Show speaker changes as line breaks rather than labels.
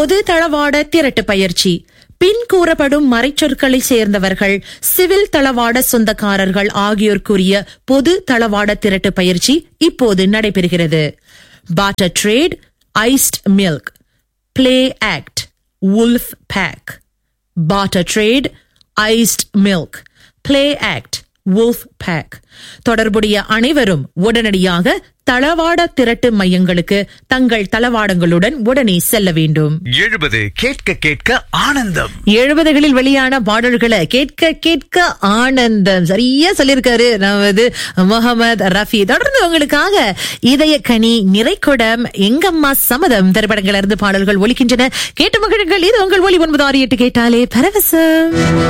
பொது தளவாட திரட்டு பயிற்சி பின் கூறப்படும் மறைச்சொற்களை சேர்ந்தவர்கள் சிவில் தளவாட சொந்தக்காரர்கள் ஆகியோருக்குரிய பொது தளவாட திரட்டு பயிற்சி இப்போது நடைபெறுகிறது barter trade iced milk play act wolf pack barter trade iced milk play act wolf pack தொடர்புடைய அனைவரும் உடனடியாக தளவாட திரட்டு மையங்களுக்கு தங்கள் தளவாடங்களுடன் உடனே செல்ல வேண்டும்
எழுபது கேட்க கேட்க ஆனந்தம்
எழுபதுகளில் வெளியான பாடல்களை கேட்க கேட்க ஆனந்தம் சரியா சொல்லியிருக்காரு நமது முகமது ரஃபி தொடர்ந்து உங்களுக்காக இதய கனி நிறைக்குடம் எங்கம்மா சம்மதம் திரைப்படங்கள் இருந்து பாடல்கள் ஒலிக்கின்றன கேட்டு மகிழுங்கள் இது உங்கள் ஒலி ஒன்பது ஆறு எட்டு கேட்டாலே பரவசம்